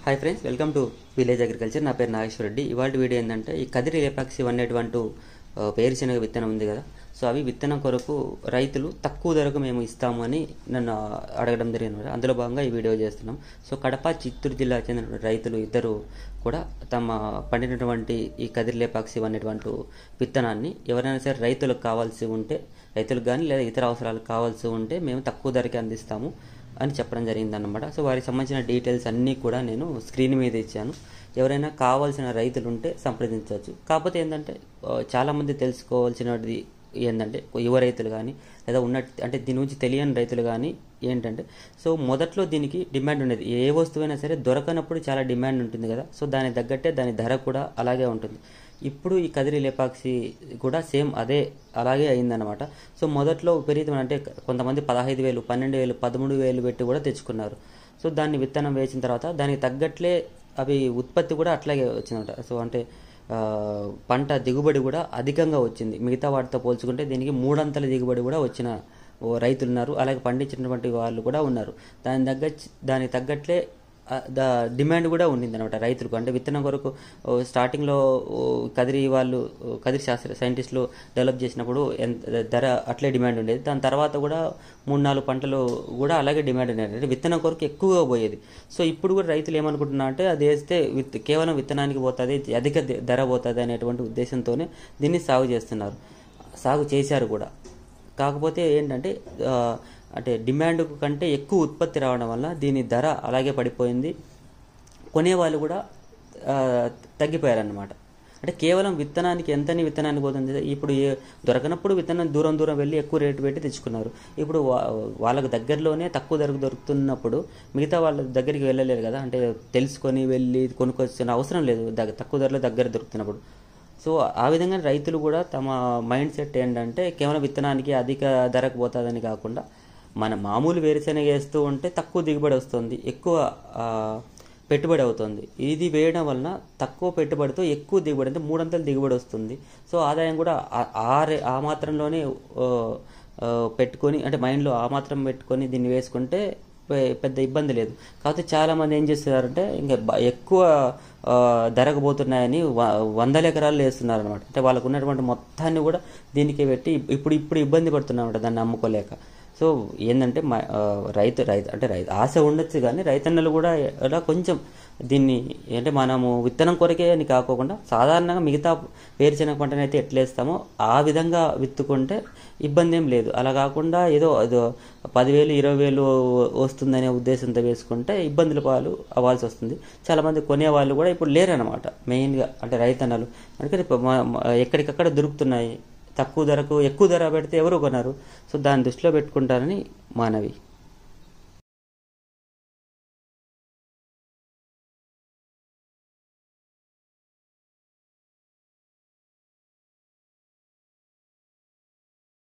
hi friends welcome to village agriculture నా పేరు నాగేశ్వర రెడ్డి ఇవాళ వీడియో ఏంటంటే ఈ Kadiri Lepakshi one eight one two పేరుశనగ విత్తనం ఉంది కదా సో అవి విత్తనం కొరకు రైతులు తక్కువ ధరకు మేము ఇస్తాము అని నన్ను అడగడం జరిగింది అందులో భాగంగా ఈ వీడియో చేస్తున్నాం సో కడప చిత్తూరు జిల్లాకు చెందిన రైతులు ఇద్దరు కూడా తమ పండినటువంటి ఈ Kadiri Lepakshi one eight one two విత్తనాన్ని ఎవరైనా సరే రైతులకు కావాల్సి ఉంటే రైతులకు కానీ లేదా ఇతర అవసరాలకు కావాల్సి ఉంటే మేము తక్కువ ధరకే అందిస్తాము అని చెప్పడం జరిగిందన్నమాట సో వారికి సంబంధించిన డీటెయిల్స్ అన్నీ కూడా నేను స్క్రీన్ మీద ఇచ్చాను ఎవరైనా కావాల్సిన రైతులు ఉంటే సంప్రదించవచ్చు కాకపోతే ఏంటంటే ఆ, చాలామంది తెలుసుకోవాల్సినది ఏంటంటే యువ రైతులు కానీ లేదా ఉన్న అంటే దీని గురించి తెలియని రైతులు కానీ ఏంటంటే సో మొదట్లో దీనికి డిమాండ్ ఉండేది ఏ వస్తువైనా సరే దొరకనప్పుడు చాలా డిమాండ్ ఉంటుంది కదా సో దానికి తగ్గట్టే దాని ధర కూడా అలాగే ఉంటుంది ఇప్పుడు ఈ కదిరి లేపాక్సి కూడా సేమ్ అదే అలాగే అయిందనమాట సో మొదట్లో విపరీతమైన అంటే కొంతమంది పదహైదు వేలు పన్నెండు వేలు పదమూడు వేలు పెట్టి కూడా తెచ్చుకున్నారు సో దాన్ని విత్తనం వేసిన తర్వాత దానికి తగ్గట్లే అవి ఉత్పత్తి కూడా అట్లాగే వచ్చిందన్నమాట సో అంటే ఆ, పంట దిగుబడి కూడా అధికంగా వచ్చింది మిగతా వాటితో పోల్చుకుంటే దీనికి మూడంతల దిగుబడి కూడా వచ్చిన ఓ రైతులు ఉన్నారు అలాగే పండించినటువంటి వాళ్ళు కూడా ఉన్నారు దాని తగ్గ దానికి తగ్గట్లే ఆ, ద డిమాండ్ కూడా ఉండింది అనమాట రైతులకు అంటే విత్తనం కొరకు ఓ, స్టార్టింగ్లో ఓ, కదిరి వాళ్ళు ఓ, కదిరి శాస్త్ర సైంటిస్టులు డెవలప్ చేసినప్పుడు ఎంత ధర అట్లే డిమాండ్ ఉండేది దాని తర్వాత కూడా మూడు నాలుగు పంటలు కూడా అలాగే డిమాండ్ ఉండేది అంటే విత్తనం కొరకు ఎక్కువగా పోయేది సో ఇప్పుడు కూడా రైతులు ఏమనుకుంటున్నా అంటే అది వేస్తే విత్ కేవలం విత్తనానికి పోతుంది అధిక ధ- ధర పోతుంది అనేటువంటి ఉద్దేశంతోనే దీన్ని సాగు చేస్తున్నారు సాగు చేశారు కూడా కాకపోతే ఏంటంటే ఆ, అంటే డిమాండ్ కంటే ఎక్కువ ఉత్పత్తి రావడం వల్ల దీని ధర అలాగే పడిపోయింది కొనేవాళ్ళు కూడా ఆ, తగ్గిపోయారన్నమాట అంటే కేవలం విత్తనానికి ఎంతని విత్తనానికి పోతుంది ఇప్పుడు ఏ దొరకనప్పుడు విత్తనం దూరం దూరం వెళ్ళి ఎక్కువ రేటు పెట్టి తెచ్చుకున్నారు ఇప్పుడు వా- వాళ్ళకు దగ్గరలోనే తక్కువ ధరకు దొరుకుతున్నప్పుడు మిగతా వాళ్ళ దగ్గరికి వెళ్ళలేరు కదా అంటే తెలుసుకొని వెళ్ళి కొనుక్కొచ్చిన అవసరం లేదు దగ్గ- తక్కువ ధరలో దగ్గర దొరుకుతున్నప్పుడు సో ఆ విధంగా రైతులు కూడా తమ మైండ్ సెట్ ఏంటంటే కేవలం విత్తనానికి అధిక ధరకు పోతుందని కాకుండా మన మామూలు వేరుశెనగ వేస్తూ ఉంటే తక్కువ దిగుబడి వస్తుంది ఎక్కువ ఆ, పెట్టుబడి అవుతుంది ఇది వేయడం వలన తక్కువ పెట్టుబడితో ఎక్కువ దిగుబడి అంటే మూడంతలు దిగుబడి వస్తుంది సో ఆదాయం కూడా ఆ- ఆ రే- ఆ మాత్రంలోనే ఆ, ఆ, పెట్టుకొని అంటే మైండ్లో ఆ మాత్రం పెట్టుకొని దీన్ని వేసుకుంటే పె- పెద్ద ఇబ్బంది లేదు కాకపోతే చాలా మంది ఏం చేస్తున్నారంటే ఇంకా బ- ఎక్కువ ఆ, ధరకు పోతున్నాయని వ- వందల ఎకరాలు వేస్తున్నారు అనమాట అంటే వాళ్ళకు ఉన్నటువంటి మొత్తాన్ని కూడా దీనికి పెట్టి ఇప్పుడు ఇప్పుడు ఇబ్బంది పడుతున్నారు దాన్ని అమ్ముకోలేక సో ఏంటంటే మ- ఆ, రైతు రైతు అంటే రైతు ఆశ ఉండొచ్చు కానీ రైతన్నలు కూడా ఎలా కొంచెం దీన్ని అంటే మనము విత్తనం కొరకే అని కాకోకుండా సాధారణంగా మిగతా వేరుశెనగ పంటను అయితే ఎట్లేస్తామో ఆ విధంగా విత్తుకుంటే ఇబ్బంది ఏం లేదు అలా కాకుండా ఏదో ఏదో పదివేలు ఇరవై వేలు వస్తుందనే ఉద్దేశంతో వేసుకుంటే ఇబ్బందుల పాలు అవ్వాల్సి వస్తుంది చాలామంది కొనేవాళ్ళు కూడా ఇప్పుడు లేరనమాట మెయిన్గా అంటే రైతన్నలు అందుకని ఇప్పుడు మ- మ- ఎక్కడికక్కడ దొరుకుతున్నాయి తక్కువ ధరకు ఎక్కువ ధర పెడితే ఎవరు కొనరు సో దాన్ని దృష్టిలో పెట్టుకుంటారని మానవి